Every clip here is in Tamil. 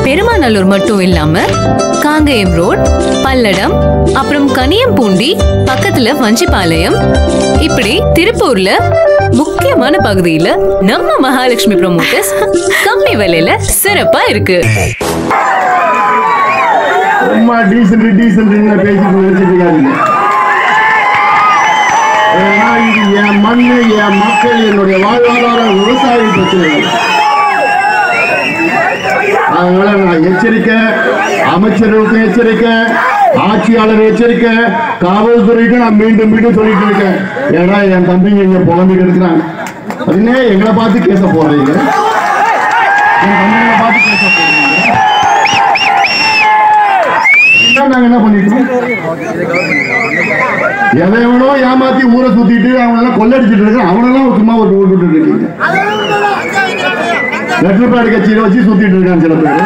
பெருமாநல்லூர் மட்டும் இல்லாம காங்கேயம் ரோட் பல்லடம் அப்புறம் கனியம்பூண்டி பக்கத்துல வஞ்சிபாளையம் இப்படி திருப்பூர்ல முக்கியமான பகுதியில நம்ம மகாலட்சுமி ப்ரொமோட்டர்ஸ் கம்மி விலையில சிறப்பா இருக்கு சும்மா டீசென்ட் டீசென்ட் பேசிட்டு நினைச்சிட்டு இருக்காதீங்க ஏன்னா இது என் மண்ணு என் மக்கள் என்னுடைய வாழ்வாதாரம் விவசாய பிரச்சனைகள் அதனால நான் எச்சரிக்கை அமைச்சர்களுக்கும் எச்சரிக்கை ஆட்சியாளர் எச்சரிக்கை காவல்துறைக்கும் நான் மீண்டும் மீண்டும் சொல்லிட்டு இருக்கேன் ஏன்னா என் தம்பிங்க இங்க புலம்பிட்டு இருக்கிறாங்க அதுனே எங்களை பார்த்து கேச போடுறீங்க என் தம்பிங்களை பார்த்து கேச போடுறீங்க இதான் நாங்க என்ன பண்ணிட்டோம் எவனோ ஏமாத்தி ஊரை சுத்திட்டு அவனெல்லாம் கொள்ளடிச்சிட்டு இருக்கான் அவனெல்லாம் சும்மா ஒரு விட்டுட்டு இருக்கீங்க லெட்டர் பேட் கட்சியில வச்சு சுத்திட்டு இருக்கான் சில பேர்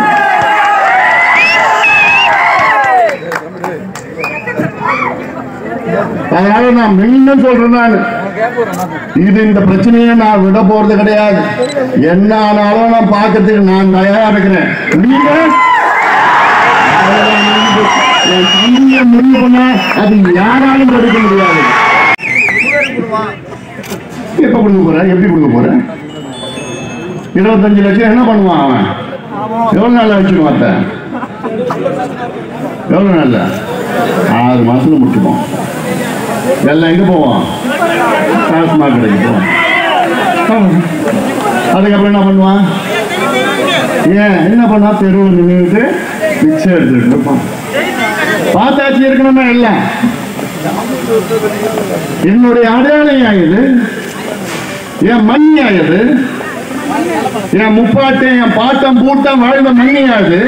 அதனால நான் மீண்டும் சொல்றேன் நான் இது இந்த பிரச்சனையை நான் விட போறது கிடையாது என்ன ஆனாலும் நான் பார்க்கறதுக்கு நான் தயாரா இருக்கிறேன் நீங்க என் தம்பியை முடிவு பண்ண அது யாராலும் தடுக்க முடியாது எப்ப கொடுக்க போற எப்படி கொடுக்க போற இருபத்தஞ்சு லட்சம் என்ன பண்ணுவான் அவன் எவ்வளவு நாள் வச்சுக்குவான் அத்தை? எவ்வளவு நாள்ல ஆறு மாசத்துல முடிச்சுப்போம் எல்லாம் எங்க போவோம் டாஸ்மாக் கடைக்கு போவோம் ஆமா. அதுக்கப்புறம் என்ன பண்ணுவான் ஏன் என்ன பண்ணா தெருவில் நின்றுட்டு பிச்சை எடுத்துட்டு இருப்பான் பார்த்தாச்சு இருக்கணுமா எல்லாம் என்னுடைய அடையாளம் ஆயுது என் மண் ஆயுது என் முப்பாட்டு என் பாட்டம் பூட்டம் வாழ்ந்த மண்ணியாது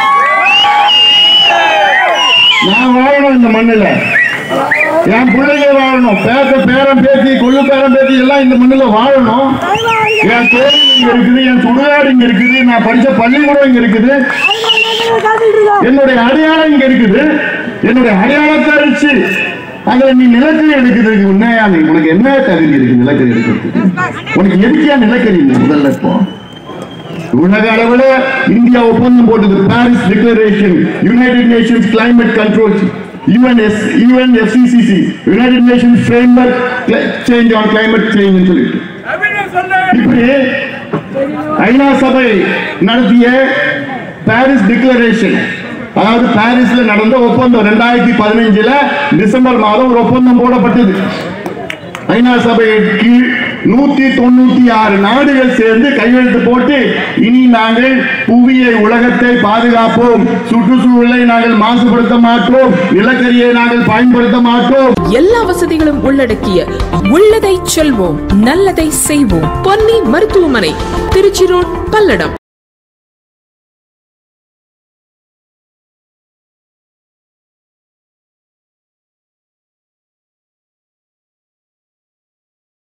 நான் வாழணும் இந்த மண்ணுல என் பிள்ளைங்க வாழணும் பேச பேரம் பேத்தி கொள்ளு பேரம் பேத்தி எல்லாம் இந்த மண்ணுல வாழணும் என் கோயில் இங்க இருக்குது என் சுடுகாடு இங்க இருக்குது நான் படிச்ச பள்ளிக்கூடம் இங்க இருக்குது என்னுடைய அடையாளம் இங்க இருக்குது என்னுடைய அடையாளத்தை அழிச்சு அதுல நீ நிலக்கரி எடுக்கிறதுக்கு உண்மையா நீ உனக்கு என்ன தகுதி இருக்கு நிலக்கரி எடுக்கிறதுக்கு உனக்கு எதுக்கியா நிலக்கரி இல்லை முதல்ல இப்போ உலக அளவுல இந்தியா ஒப்பந்தம் போட்டது Paris declaration United Nations climate control UNS UNFCCC United Nations framework change on climate change சொல்லிட்டு இப்படி ஐநா சபை நடத்திய பாரிஸ் டிக்ளரேஷன் அதாவது பாரிஸ்ல நடந்த ஒப்பந்தம் ரெண்டாயிரத்தி பதினஞ்சுல டிசம்பர் மாதம் ஒரு ஒப்பந்தம் போடப்பட்டது ஐநா சபையின் கீழ் நூத்தி தொண்ணூத்தி ஆறு நாடுகள் சேர்ந்து கையெழுத்து போட்டு இனி நாங்கள் புவியை உலகத்தை பாதுகாப்போம் சுற்றுச்சூழலை நாங்கள் மாசுபடுத்த மாட்டோம் நிலக்கரியை நாங்கள் பயன்படுத்த மாட்டோம் எல்லா வசதிகளும் உள்ளடக்கிய உள்ளதை செல்வோம் நல்லதை செய்வோம் பொன்னி மருத்துவமனை திருச்சி ரோட் பல்லடம்